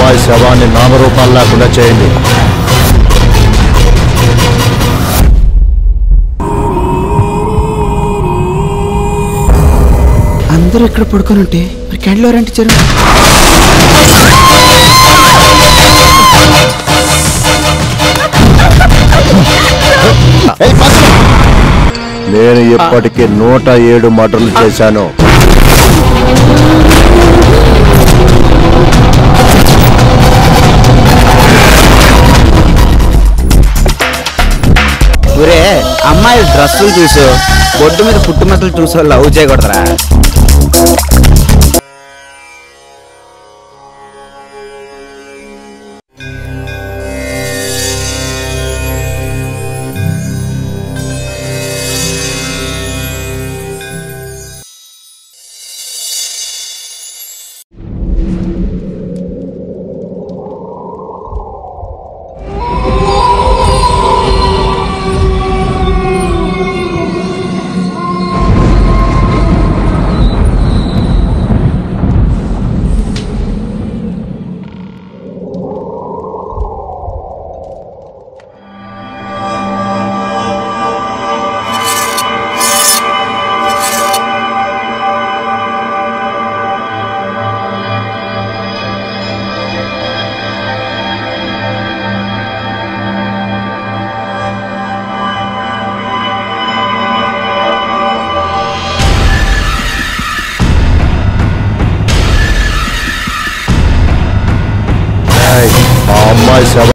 అమ్మాయి శవాన్ని నామరూపాలు లేకుండా చేయండి అందరూ ఇక్కడ పడుకొని ఉంటే మరి క్యాండిల్ ఎవరు అంటించారు నేను ఇప్పటికి నూట ఏడు మర్డర్లు చేశాను ఒరే అమ్మాయి డ్రెస్సులు చూసు బొడ్డు మీద పుట్టుమతలు చూసు లవ్ చేయకూడదురా ఏయ్, ఆ అమ్మాయి శవం